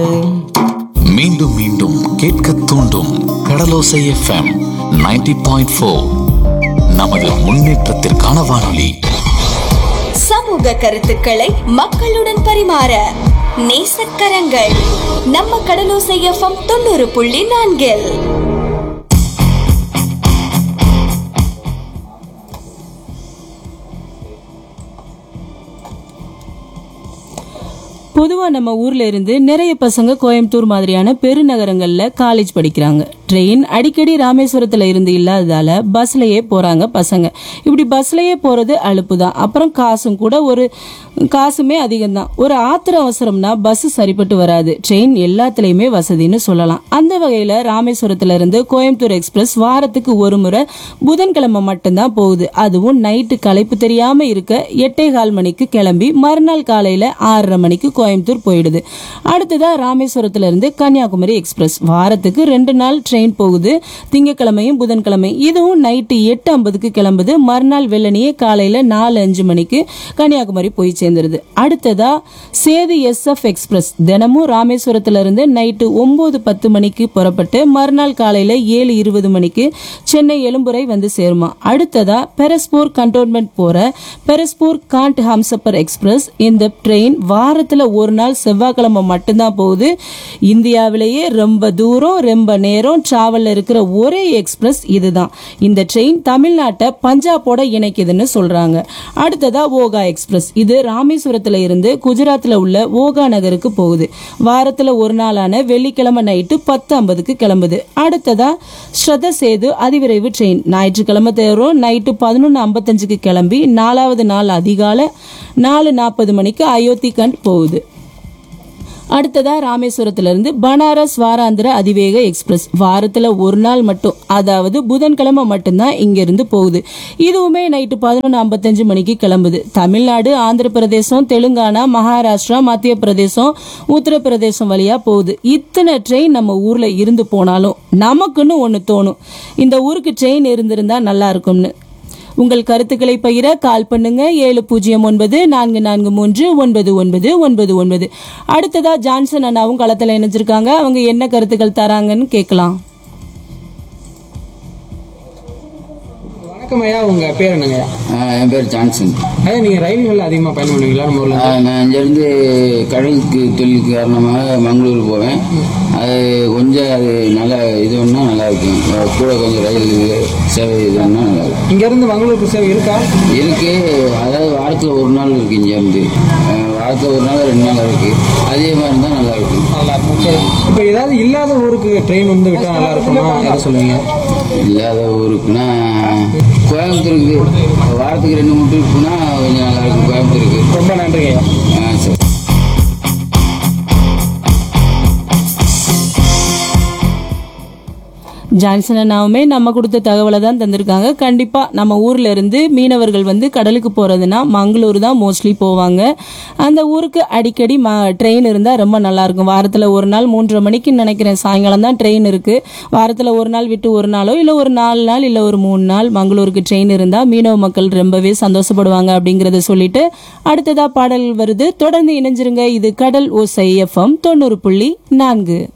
மீண்டும் மீண்டும் கேட்க தூண்டும் கடலோசை எஃப்எம் 90.4 பாயிண்ட் ஃபோர் நமது முன்னேற்றத்திற்கான வானொலி சமூக கருத்துக்களை மக்களுடன் பரிமாற நேசக்கரங்கள் நம்ம கடலோசை எஃப்எம் தொண்ணூறு புள்ளி நான்கில் பொதுவா நம்ம ஊர்ல இருந்து நிறைய பசங்க கோயம்புத்தூர் மாதிரியான பெருநகரங்கள்ல காலேஜ் படிக்கிறாங்க ட்ரெயின் அடிக்கடி ராமேஸ்வரத்துல இருந்து இல்லாததால பஸ்லயே போறாங்க பசங்க இப்படி பஸ்லயே போறது அலுப்பு தான் அப்புறம் காசும் கூட ஒரு காசுமே அதிகம்தான் ஒரு ஆத்திர அவசரம்னா பஸ் சரிப்பட்டு வராது ட்ரெயின் எல்லாத்துலயுமே வசதின்னு சொல்லலாம் அந்த வகையில ராமேஸ்வரத்துல இருந்து கோயம்புத்தூர் எக்ஸ்பிரஸ் வாரத்துக்கு ஒரு முறை புதன்கிழமை மட்டும்தான் போகுது அதுவும் நைட்டு களைப்பு தெரியாம இருக்க எட்டே கால் மணிக்கு கிளம்பி மறுநாள் காலையில ஆறரை மணிக்கு கோயம்புத்தூர் போயிடுது அடுத்ததா ராமேஸ்வரத்துல இருந்து கன்னியாகுமரி எக்ஸ்பிரஸ் வாரத்துக்கு ரெண்டு நாள் ட்ரெயின் போகுது திங்கக்கிழமையும் புதன்கிழமையும் இதுவும் நைட்டு எட்டு ஐம்பதுக்கு கிளம்புது மறுநாள் வெள்ளனியே காலையில நாலு அஞ்சு மணிக்கு கன்னியாகுமரி போய் சேர்ந்துருது அடுத்ததா சேது எஸ்எஃப் எக்ஸ்பிரஸ் தினமும் ராமேஸ்வரத்துல இருந்து நைட்டு ஒன்பது பத்து மணிக்கு புறப்பட்டு மறுநாள் காலையில ஏழு இருபது மணிக்கு சென்னை எழும்புரை வந்து சேருமா அடுத்ததா பெரஸ்பூர் கண்டோன்மெண்ட் போற பெரஸ்பூர் காண்ட் ஹம்சப்பர் எக்ஸ்பிரஸ் இந்த ட்ரெயின் வாரத்துல ஒரு நாள் செவ்வாய்க்கிழமை மட்டும்தான் போகுது இந்தியாவிலேயே ரொம்ப தூரம் ரொம்ப நேரம் டிராவல்ல இருக்கிற ஒரே எக்ஸ்பிரஸ் இதுதான் இந்த ட்ரெயின் தமிழ்நாட்டை பஞ்சாபோட இணைக்குதுன்னு சொல்றாங்க அடுத்ததா ஓகா எக்ஸ்பிரஸ் இது ராமேஸ்வரத்துல இருந்து குஜராத்ல உள்ள ஓகா நகருக்கு போகுது வாரத்துல ஒரு நாளான வெள்ளிக்கிழமை நைட்டு பத்து ஐம்பதுக்கு கிளம்புது அடுத்ததா ஸ்ரத சேது அதிவிரைவு ட்ரெயின் ஞாயிற்றுக்கிழமை தேரும் நைட்டு பதினொன்று ஐம்பத்தஞ்சுக்கு கிளம்பி நாலாவது நாள் அதிகாலை நாலு நாற்பது மணிக்கு அயோத்திகண்ட் போகுது அடுத்ததா ராமேஸ்வரத்துல இருந்து பனாரஸ் வாராந்திர அதிவேக எக்ஸ்பிரஸ் வாரத்துல ஒரு நாள் மட்டும் அதாவது புதன்கிழமை மட்டும்தான் இங்க இருந்து போகுது இதுவுமே நைட்டு பதினொன்று ஐம்பத்தஞ்சு மணிக்கு கிளம்புது தமிழ்நாடு ஆந்திர பிரதேசம் தெலுங்கானா மகாராஷ்டிரா மத்திய பிரதேசம் உத்தரப்பிரதேசம் வழியா போகுது இத்தனை ட்ரெயின் நம்ம ஊர்ல இருந்து போனாலும் நமக்குன்னு ஒன்று தோணும் இந்த ஊருக்கு ட்ரெயின் இருந்திருந்தா நல்லா இருக்கும்னு உங்கள் கருத்துக்களை பகிர கால் பண்ணுங்க ஏழு பூஜ்ஜியம் ஒன்பது நான்கு நான்கு மூன்று ஒன்பது ஒன்பது ஒன்பது ஒன்பது அடுத்ததா ஜான்சன் அண்ணாவும் களத்தில் இணைஞ்சிருக்காங்க அவங்க என்ன கருத்துக்கள் தராங்கன்னு கேட்கலாம் வணக்கம் ஐயா உங்க பேர் என்னங்க ஐயா ஆஹ் என் பேர் ஜான்சன் ஐயா நீங்க ரயில்கள் அதிகமா பயணம் பண்ணுவீங்களா நம்ம ஊர்ல ஆஹ் நான் இங்கேருந்து கழுகுக்கு தொழில் காரணமாக மங்களூர் போவேன் அது கொஞ்சம் அது நல்லா இது ஒன்றா நல்லா இருக்கும் ஆஹ் கூட கொஞ்சம் ரயில் இது சேவை இது ஒன்றா நல்லா இருக்கும் இங்க இருந்து மங்களூருக்கு சேவை இருக்கா இருக்கு அதாவது வாரத்தில் ஒரு நாள் இருக்கு இங்கேருந்து வாரத்தில் ஒரு நாள் ரெண்டு நாள் இருக்கு அதே மாதிரி தான் நல்லா இருக்கும் நல்லா இருக்கும் சரி இப்போ ஏதாவது இல்லாத ஊருக்கு ட்ரெயின் வந்து விட்டா நல்லா இருக்குமா எதை சொல்லுவீங்க இல்லாத ஊருக்குன்னா கோயம்புத்தூருக்கு வாரத்துக்கு ரெண்டு மூணு ட்ரிப் போனால் கொஞ்சம் நல்லா இருக்கும் கோயம்புத்தூருக்கு ரொம்ப நன்றிங்க ஐயா ஆ சரி ஜான்சன் அண்ணாவுமே நம்ம கொடுத்த தகவலை தான் தந்திருக்காங்க கண்டிப்பா நம்ம ஊர்ல இருந்து மீனவர்கள் வந்து கடலுக்கு போறதுன்னா மங்களூர் தான் மோஸ்ட்லி போவாங்க அந்த ஊருக்கு அடிக்கடி ட்ரெயின் இருந்தா ரொம்ப நல்லா இருக்கும் வாரத்துல ஒரு நாள் மூன்றரை மணிக்கு நினைக்கிறேன் சாயங்காலம் தான் ட்ரெயின் இருக்கு வாரத்துல ஒரு நாள் விட்டு ஒரு நாளோ இல்ல ஒரு நாலு நாள் இல்ல ஒரு மூணு நாள் மங்களூருக்கு ட்ரெயின் இருந்தா மீனவ மக்கள் ரொம்பவே சந்தோஷப்படுவாங்க அப்படிங்கறத சொல்லிட்டு அடுத்ததா பாடல் வருது தொடர்ந்து இணைஞ்சிருங்க இது கடல் ஓசை எஃப்எம் தொண்ணூறு புள்ளி நான்கு